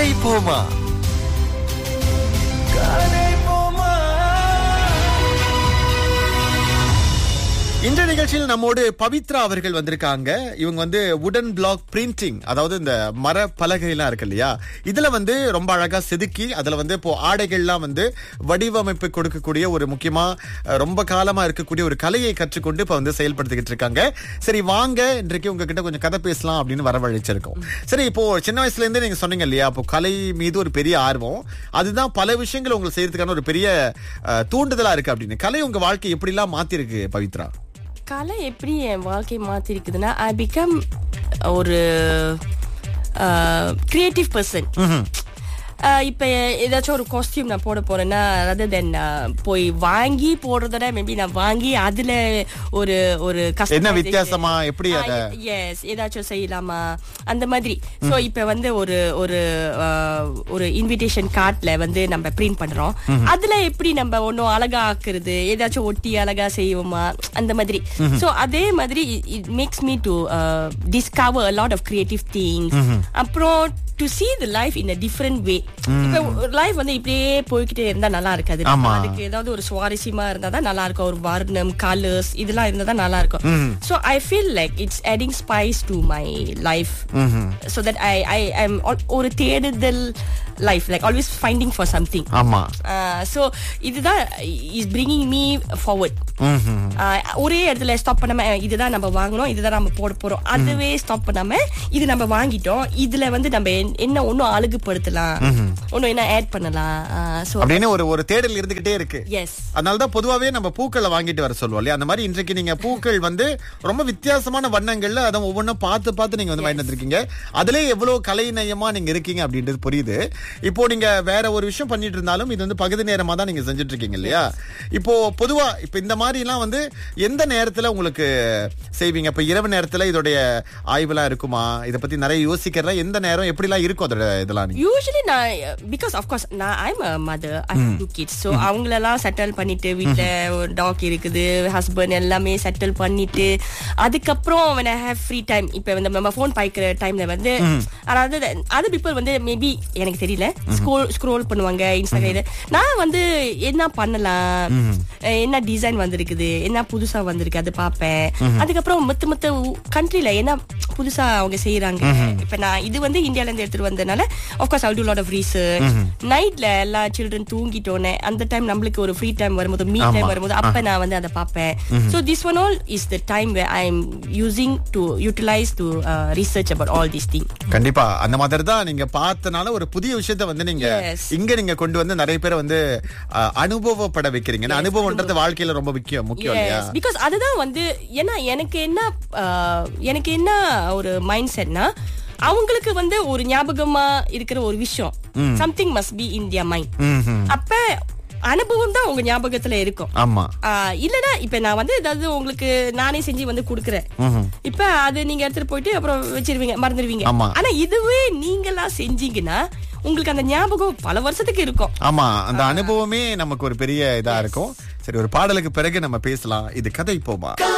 கதை போமா கதை போமா இந்த நிகழ்ச்சியில் நம்மோடு பவித்ரா அவர்கள் வந்திருக்காங்க இவங்க வந்து உடன் பிளாக் பிரிண்டிங் அதாவது இந்த மர பலகை எல்லாம் இருக்கு இல்லையா இதுல வந்து ரொம்ப அழகா செதுக்கி அதுல வந்து இப்போ ஆடைகள்லாம் வந்து வடிவமைப்பு கொடுக்கக்கூடிய ஒரு முக்கியமா அஹ், ரொம்ப காலமா இருக்கக்கூடிய ஒரு கலையை கற்றுக்கொண்டு இப்ப வந்து செயல்படுத்திக்கிட்டு இருக்காங்க சரி வாங்க இன்றைக்கு உங்ககிட்ட கொஞ்சம் கதை பேசலாம் அப்படின்னு வரவழைச்சிருக்கோம் சரி இப்போ சின்ன வயசுல இருந்தே நீங்க சொன்னீங்க இல்லையா இப்போ கலை மீது ஒரு பெரிய ஆர்வம் அதுதான் பல விஷயங்கள் உங்களுக்கு செய்யறதுக்கான ஒரு பெரிய அஹ், தூண்டுதலா இருக்கு அப்படின்னு கலை உங்க வாழ்க்கை எப்படி எல்லாம் மாத்திருக்கு பவித்ரா கலை எப்படி என் வாழ்க்கை மாத்திருக்குதுன்னா ஐ பிகம் ஒரு கிரியேட்டிவ் பர்சன் இப்போ ஏதாச்சும் ஒரு காஸ்டியூம் நான் போட போறேன்னா rather தென் போய் வாங்கி போடுறத மேபி நான் வாங்கி அதுல ஒரு ஒரு என்ன customization- வித்தியாசமா எப்படி ஆ, அத yes ஏதாச்சும் செய்யலாமா அந்த மாதிரி சோ இப்ப வந்து ஒரு ஒரு ஆ, ஒரு இன்விடேஷன் கார்ட்ல வந்து நம்ம பிரிண்ட் பண்றோம் அதுல எப்படி நம்ம ஒன்னும் அழகா ஆக்குறது ஏதாச்சும் ஒட்டி அழகா செய்வோமா அந்த மாதிரி சோ அதே மாதிரி it makes me to discover lot of creative things அப்புறம் to see the life in a different way இப்ப லைஃப் வந்து இப்படியே போய்கிட்டே இருந்தா நல்லா இருக்காது ஆமா. அதுக்கு ஏதாவது ஒரு சுவாரஸ்யமா இருந்தா தான் நல்லா இருக்கும் ஒரு வர்ணம் கலர்ஸ் இதெல்லாம் இருந்தா தான் நல்லா இருக்கும் so i feel like it's adding spice to my life so that i i am al- ஒரு தேடுதல் life like always finding for something ஆமா uh, so இதுதான் is bringing me forward uh, ஒரே இடத்துல ஸ்டாப் பண்ணாம அஹ், இதுதான் நம்ம வாங்கணும் இதுதான் நம்ம போட போறோம் அதுவே ஸ்டாப் பண்ணாம இது நம்ம வாங்கிட்டோம் இதுல வந்து நம்ம என்- என்ன ஒன்னும் அழகுபடுத்தலாம் ஒன்னும் என்ன ஆட் பண்ணலாம் ஸோ அப்படின்னு ஒரு ஒரு தேடல் இருந்துகிட்டே இருக்கு எஸ் அதனாலதான் பொதுவாவே நம்ம பூக்களை வாங்கிட்டு வர சொல்லுவோம் இல்லையா அந்த மாதிரி இன்றைக்கு நீங்க பூக்கள் வந்து ரொம்ப வித்தியாசமான வண்ணங்கள்ல அதை ஒவ்வொன்றும் பார்த்து பார்த்து நீங்க வந்து வாங்கிட்டு வந்திருக்கீங்க அதுலயே எவ்வளவு கலை நயமா நீங்க இருக்கீங்க அப்படின்றது புரியுது இப்போ நீங்க வேற ஒரு விஷயம் பண்ணிட்டு இருந்தாலும் இது வந்து பகுதி நேரமா தான் நீங்க செஞ்சுட்டு இருக்கீங்க இல்லையா இப்போ பொதுவா இப்ப இந்த மாதிரி எல்லாம் வந்து எந்த நேரத்துல உங்களுக்கு செய்வீங்க இப்ப இரவு நேரத்துல இதோடைய ஆய்வுலாம் இருக்குமா இத பத்தி நிறைய யோசிக்கிறதா எந்த நேரம் எப்படி எல்லாம் இருக்கும் அதோட இதெல்லாம் நீங்க யூஸ்வலி நான் பிகாஸ் ஆஃப்கோர்ஸ் நான் I'm a mother I two kids so அவங்களெல்லாம் செட்டில் பண்ணிட்டு வீட்டில் ஒரு டாக் இருக்குது ஹஸ்பண்ட் எல்லாமே செட்டில் பண்ணிட்டு அதுக்கப்புறம் when I have free time இப்போ வந்து நம்ம ஃபோன் பாய்க்கிற டைம்ல வந்து அதாவது அதர் பீப்புள் வந்து மேபி எனக்கு தெரியல ஸ்க்ரோல் ஸ்க்ரோல் பண்ணுவாங்க இன்ஸ்டாகிராம் இது நான் வந்து என்ன பண்ணலாம் அஹ் என்ன டிசைன் வந்திருக்குது என்ன புதுசா வந்திருக்கு அது பார்ப்பேன் அதுக்கப்புறம் மத்த மத்த கண்ட்ரில என்ன புதுசா அவங்க செய்யறாங்க இப்ப நான் இது வந்து இந்தியால இருந்து எடுத்துட்டு வந்ததுனால of course I do lot of research நைட்ல எல்லா சில்ட்ரன் தூங்கிட்டோன்னே அந்த டைம் நம்மளுக்கு ஒரு ஃப்ரீ டைம் வரும்போது மீ டைம் வரும்போது அப்ப நான் வந்து அதை பார்ப்பேன் so this one all is the time way I am using to utilize to research about all this thing கண்டிப்பா அந்த மாதிரி தான் நீங்க பார்த்தனால ஒரு புதிய விஷயத்த வந்து நீங்க Yes. இங்க நீங்க கொண்டு வந்து நிறைய பேரை வந்து அஹ், அனுபவப்பட வைக்கிறீங்க ஏன்னா அனுபவம்ன்றது வாழ்க்கையில ரொம்ப முக்கியம் முக்கியம் இல்லையா எஸ் பிகாஸ் அதுதான் வந்து ஏன்னா எனக்கு என்ன ஆஹ், எனக்கு என்ன ஒரு மைண்ட் செட்னா அவங்களுக்கு வந்து ஒரு ஞாபகமா இருக்கிற ஒரு விஷயம் something must be in their mind ம்ஹும். அப்ப அனுபவம் தான் உங்க ஞாபகத்துல இருக்கும் ஆமா ஆஹ் இல்லனா இப்ப நான் வந்து ஏதாவது உங்களுக்கு நானே செஞ்சு வந்து குடுக்கறேன் ம்ஹும். இப்ப அது நீங்க எடுத்துட்டு போயிட்டு அப்புறம் வச்சிருவீங்க மறந்துடுவீங்க ஆமா. ஆனா இதுவே நீங்களா செஞ்சீங்கன்னா உங்களுக்கு அந்த ஞாபகம் பல வருஷத்துக்கு இருக்கும் ஆமா அந்த அனுபவமே நமக்கு ஒரு பெரிய இதா இருக்கும் சரி ஒரு பாடலுக்கு பிறகு நம்ம பேசலாம் இது கதை போமா